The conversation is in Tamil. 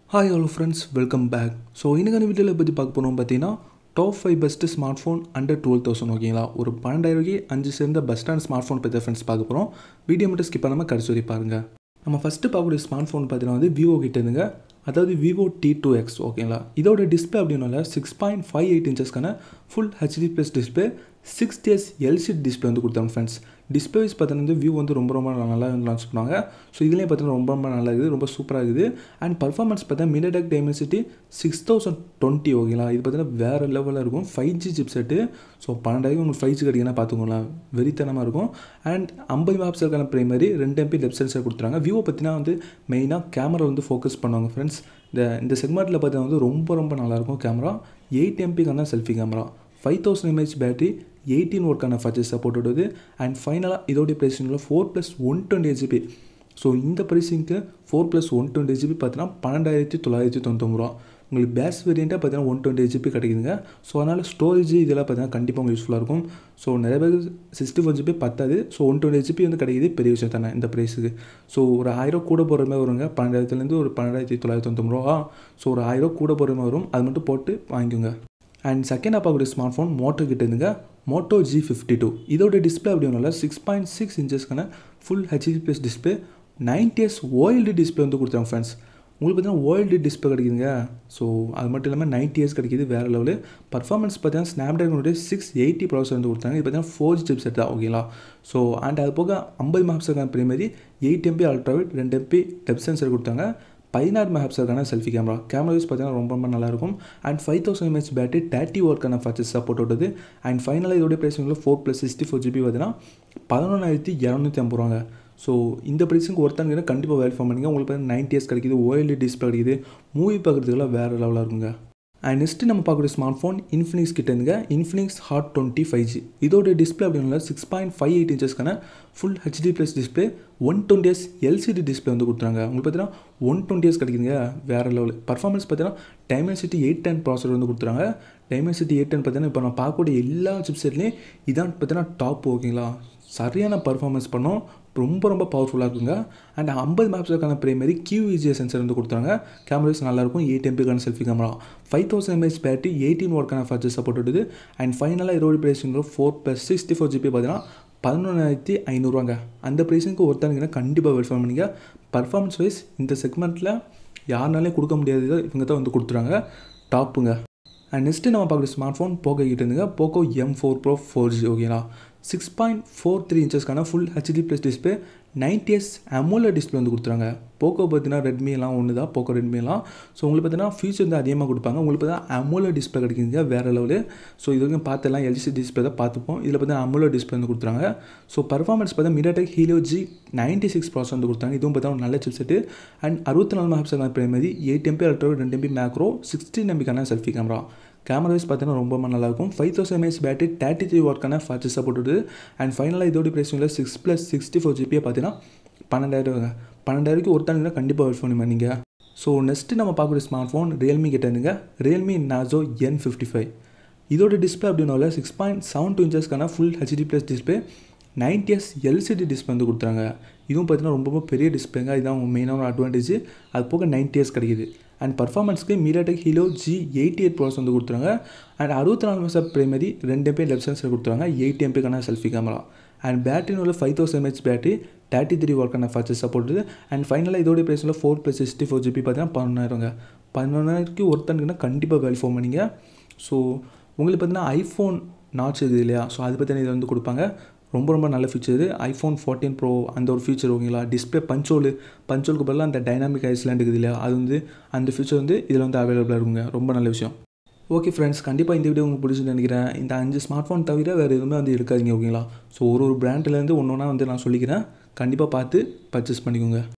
hi hello friends welcome back so இன்னைக்கான வீடியோவில் பற்றி பார்க்க போனோம் பார்த்தீங்கன்னா top five best smartphone under twelve thousand ஓகேங்களா ஒரு பன்னெண்டாயிரம் ரூபாய்க்கு அஞ்சு சேர்ந்த பெஸ்ட்டான ஸ்மார்ட் ஃபோன் பற்றி ஃப்ரெண்ட்ஸ் பார்க்க போகிறோம் வீடியோ மட்டும் ஸ்கிப் பண்ணாமல் கடைசி வரை பாருங்கள் நம்ம ஃபஸ்ட்டு பார்க்கக்கூடிய ஸ்மார்ட் ஃபோன் பார்த்தீங்கன்னா வந்து விவோ கிட்ட இருந்துங்க அதாவது விவோ டி டூ எக்ஸ் ஓகேங்களா இதோட டிஸ்பிளே அப்படின்னால சிக்ஸ் பாயிண்ட் ஃபைவ் எயிட் இன்ச்சஸ்க்கான full HD plus display six hertz LCD display வந்து கொடுத்தாங்க ஃப்ரெண்ட்ஸ் டிஸ்பிளே வைஸ் பார்த்தீங்கன்னா வந்து வியூ வந்து ரொம்ப ரொம்ப நல்லா லான்ச் பண்ணாங்க ஸோ இதுலேயே பார்த்தீங்கன்னா ரொம்ப ரொம்ப நல்லா இருக்குது ரொம்ப சூப்பராக இருக்குது அண்ட் பர்ஃபார்மன்ஸ் பார்த்தா MediaTek Dimensity six thousand twenty ஓகேங்களா இது பார்த்தீங்கன்னா வேறு லெவலில் இருக்கும் five G chipset so பன்னெண்டாயிரம் உங்களுக்கு ஃபைவ் ஜி கிடைக்குன்னா பார்த்துக்கோங்களேன் வெறித்தனமாக இருக்கும் அண்ட் ஐம்பது மேப்ஸுக்கான ப்ரைமரி ரெண்டு எம்பி லெஃப்ட் சைட் கொடுத்துறாங்க விவோ பார்த்தீங்கன்னா வந்து மெயினாக கேமரா வந்து ஃபோக்கஸ் பண்ணுவாங்க ஃப்ரெண்ட்ஸ் இந்த இந்த செக்மெண்ட்டில் பார்த்தீங்கன்னா வந்து ரொம்ப ரொம்ப நல்லாயிருக்கும் கேமரா எயிட் எம்பிக்கான selfie camera five thousand mAh battery eighteen ஒர்க்கான ஃபர்ச்சஸ் சப்போர்ட் வருது அண்ட் ஃபைனலாக இதோடைய ப்ரைஸிங்கில் four plus one twenty GB so இந்த ப்ரைஸிங்க்கு four plus one twenty GB பார்த்தீங்கன்னா பன்னெண்டாயிரத்தி தொள்ளாயிரத்தி தொண்ணூத்தொம்பது ரூபா உங்களுக்கு பேஸ் வேரியண்ட்டாக பார்த்தீங்கன்னா ஒன் டுவெண்ட்டி ஜிபி கிடைக்குதுங்க ஸோ அதனால் ஸ்டோரேஜ் இதெல்லாம் பார்த்தீங்கன்னா கண்டிப்பாக உங்களுக்கு யூஸ்ஃபுல்லாக இருக்கும் ஸோ நிறைய பேர் சிக்ஸ்டி ஃபோர் ஜிபி பத்தாது ஸோ ஒன் டுவெண்ட்டி ஜிபி வந்து கிடைக்குது பெரிய விஷயம் தானே இந்த ப்ரைஸுக்கு ஸோ ஒரு ஆயிரம் கூட போகிற மாதிரி வருங்க பன்னெண்டாயிரத்துலேருந்து ஒரு பன்னெண்டாயிரத்தி தொள்ளாயிரத்தி தொண்ணூறு ரூபா ஸோ ஒரு ஆயிரம் கூட போகிற மாதிரி வரும் அது மட்டும் போட்டு வாங்கிக்கோங்க அண்ட் செகண்ட் பார்க்கக்கூடிய ஸ்மார்ட் ஃபோன் மோட்டோ கிட்ட இருந்துங்க மோட்டோ ஜி ஃபிஃப்டி டூ இதோட டிஸ்பிளே அப்படின்னால சிக்ஸ் பாயிண்ட் சிக்ஸ் இன்ச்சஸ்க்கான full HD plus display ninety hertz OLED display வந்து கொடுத்தாங்க ஃப்ரெண்ட்ஸ் உங்களுக்கு பார்த்தீங்கன்னா ஓஎல்டி டிஸ்பிளே கிடைக்குதுங்க ஸோ அது மட்டும் இல்லாமல் நைன்டி இயர்ஸ் கிடைக்கிது வேறு லெவலு பர்ஃபார்மன்ஸ் பார்த்தீங்கன்னா ஸ்னாப்ட்ராகனுடைய சிக்ஸ் எயிட்டி ப்ராசர் வந்து கொடுத்தாங்க இது பார்த்தீங்கன்னா ஃபோர் ஜிப் செட் தான் ஓகேங்களா ஸோ அண்ட் அது போக ஐம்பது மேப்ஸுக்கான ப்ரைமரி எயிட் எம்பி அல்ட்ராவிட் ரெண்டு எம்பி டெப் சென்சர் கொடுத்தாங்க பதினாறு மெஹப்ஸருக்கான செல்ஃபி கேமரா கேமரா யூஸ் பார்த்தீங்கன்னா ரொம்ப ரொம்ப நல்லாயிருக்கும் and five thousand mAh battery thirty ஒர்க்கான ஃபர்ச்சஸ் சப்போர்ட் வருது அண்ட் ஃபைனலாக இதோடைய ப்ரைஸிங்கில் four plus sixty four GB பார்த்தீங்கன்னா பதினொன்றாயிரத்தி இரநூத்தி ஐம்பது ரூபாங்க ஸோ இந்த ப்ரைஸுக்கு ஒருத்தங்க கண்டிப்பாக வெல்ஃபார்ம் பண்ணிங்க உங்களுக்கு பார்த்தீங்கன்னா நைன்டி இயர்ஸ் கிடைக்குது ஓஎல்டி டிஸ்பிளே கிடைக்குது மூவி பார்க்குறதுக்குலாம் வேறு லெவலாக இருக்குங்க அண்ட் நெக்ஸ்ட்டு நம்ம பார்க்குற ஸ்மார்ட் ஃபோன் இன்ஃபினிக்ஸ் கிட்ட இருந்துங்க Infinix Hot twenty five G இதோட டிஸ்பிளே அப்படின்னா சிக்ஸ் பாயிண்ட் ஃபைவ் எயிட் இன்ச்சஸ்க்கான full HD plus display one twenty hertz LCD display வந்து கொடுத்துறாங்க உங்களுக்கு பார்த்தீங்கன்னா ஒன் டுவெண்ட்டி இயர்ஸ் கிடைக்குதுங்க வேறு லெவல் பர்ஃபார்மன்ஸ் பார்த்தீங்கன்னா டைமென்சிட்டி எயிட் டென் ப்ராசர் வந்து கொடுத்துறாங்க டைமென்சிட்டி எயிட் டென் பார்த்தீங்கன்னா இப்போ நான் பார்க்கக்கூடிய எல்லா சிப்செட்லேயும் இதான் பார்த்தீங்கன்னா டாப் ஓகேங்களா சரியான பர்ஃபார்மன்ஸ் பண்ணோம் ரொம்ப ரொம்ப பவர்ஃபுல்லாக இருக்குங்க அண்ட் ஐம்பது மேப்ஸுக்கான ப்ரைமரி கியூஇஜிஏ சென்சர் வந்து கொடுத்தாங்க கேமராஸ் நல்லாயிருக்கும் எயிட் எம்பிக்கான selfie camera five thousand mAh battery eighteen ஒர்க்கான ஃபர்ச்சர் சப்போர்ட் வருது அண்ட் ஃபைனலாக இதோட pricing four plus sixty four GB பார்த்தீங்கன்னா பதினொன்றாயிரத்தி ஐநூறுவாங்க அந்த ப்ரைஸுக்கு ஒருத்தனுங்கன்னா கண்டிப்பாக வெல்ஃபார்ம் பண்ணிங்க பர்ஃபார்மன்ஸ் வைஸ் இந்த செக்மெண்ட்டில் யாருனாலே கொடுக்க முடியாதது இவங்க தான் வந்து கொடுத்துறாங்க டாப்புங்க அண்ட் நெக்ஸ்ட்டு நம்ம பார்க்குற ஸ்மார்ட் ஃபோன் போக்கோ கிட்ட இருந்துங்க Poco M four pro four G ஓகேங்களா சிக்ஸ் பாயிண்ட் ஃபோர் த்ரீ இன்ச்சஸ்க்கான full HD plus display ninety hertz AMOLED display வந்து கொடுத்துறாங்க போக்கோ பார்த்தீங்கன்னா ரெட்மி எல்லாம் ஒன்று தான் போக்கோ ரெட்மி எல்லாம் ஸோ உங்களுக்கு பார்த்தீங்கன்னா ஃபீச்சர் வந்து அதிகமாக கொடுப்பாங்க உங்களுக்கு பார்த்தீங்கன்னா அமோல டிஸ்பிளே கிடைக்குங்க வேறு லெவலு ஸோ இது வரைக்கும் பார்த்தெல்லாம் எல்சி டிஸ்பிளே தான் பார்த்துப்போம் இதில் பார்த்தீங்கன்னா அமோல டிஸ்பிளே வந்து கொடுத்துறாங்க ஸோ பர்ஃபார்மன்ஸ் பார்த்தா MediaTek Helio G ninety six processor வந்து கொடுத்தாங்க இதுவும் பார்த்தா ஒரு நல்ல சிப் செட்டு அண்ட் அறுபத்தி நாலு மேப்ஸான பிரைமரி எயிட் எம்பி அல்ட்ரோ ரெண்டு எம்பி மேக்ரோ சிக்ஸ்டீன் எம்பிக்கான செல்ஃபி கேமரா கேமரா வைஸ் பார்த்தீங்கன்னா ரொம்ப நல்லாயிருக்கும் five thousand mAh battery thirty three ஒர்க்கான ஃபர்ச்சர் சப்போர்ட் வருது அண்ட் ஃபைனலாக இதோட ப்ரைஸில் சிக்ஸ் ப்ளஸ் சிக்ஸ்டி ஃபோர் ஜிபியை பார்த்தீங்கன்னா பன்னெண்டாயிரம் பன்னெண்டாயிரக்கு ஒருத்தாங்க கண்டிப்பாக வெல்ஃப் பண்ணுமா நீங்கள் ஸோ நெக்ஸ்ட்டு நம்ம பார்க்குற ஸ்மார்ட் ஃபோன் ரியல்மி கிட்ட இருந்துங்க Realme Narzo N fifty five இதோட டிஸ்பிளே அப்படின்னால சிக்ஸ் பாயிண்ட் செவன் டூ இன்ச்சஸ்க்கான full HD plus display ninety எஸ் எல்சிடி டிஸ்பிளே வந்து கொடுத்துறாங்க இதுவும் பார்த்தீங்கன்னா ரொம்ப ரொம்ப பெரிய டிஸ்பிளேங்க இதுதான் மெயினான அட்வான்டேஜ் அது போக நைன்டி இயர்ஸ் கிடைக்குது அண்ட் பர்ஃபார்மன்ஸ்க்கு MediaTek Helio G eighty eight processor வந்து கொடுத்துறாங்க அண்ட் அறுபத்தி நாலு மாதம் ப்ரைமரி ரெண்டு எம்பி லெஃப்ட் சென்சர் கொடுத்துறாங்க எயிட் எம்பிக்கான செல்ஃபி கேமரா அண்ட் பேட்டரின்னு உள்ள five thousand mAh battery thirty three ஒர்க்கான ஃபர்ச்சர் சப்போர்ட் அண்ட் ஃபைனலாக இதோட ப்ரைஸில் four plus sixty four GB பார்த்தீங்கன்னா பதினொன்றாயிரங்க பதினொன்றாயிரத்துக்கு ஒருத்தனுக்குன்னா கண்டிப்பாக வெல் ஃபோன் பண்ணிங்க ஸோ உங்களுக்கு பார்த்தீங்கன்னா ஐஃபோன் நாட்ச் இது இல்லையா ஸோ அது பற்றின இதை வந்து கொடுப்பாங்க ரொம்ப ரொம்ப நல்ல ஃபீச்சர் இது ஐஃபோன் ஃபோர்டீன் ப்ரோ அந்த ஒரு ஃபீச்சர் ஓகேங்களா டிஸ்பிளே பஞ்சோல் பஞ்சோலுக்கு பதிலாக அந்த டைனாமிக் ஐஸ்லாண்ட் இருக்குது இல்லையா அது வந்து அந்த ஃபீச்சர் வந்து இதில் வந்து அவைலபிளாக இருக்குங்க ரொம்ப நல்ல விஷயம் ஓகே ஃப்ரெண்ட்ஸ் கண்டிப்பாக இந்த வீடியோ உங்களுக்கு பிடிச்சின்னு நினைக்கிறேன் இந்த அஞ்சு ஸ்மார்ட் ஃபோன் தவிர வேறு எதுவுமே வந்து இருக்காதிங்க ஓகேங்களா ஸோ ஒரு ஒரு பிராண்ட்லேருந்து ஒன்று ஒன்றா வந்து நான் சொல்லிக்கிறேன் கண்டிப்பாக பார்த்து பர்ச்சேஸ் பண்ணிக்கோங்க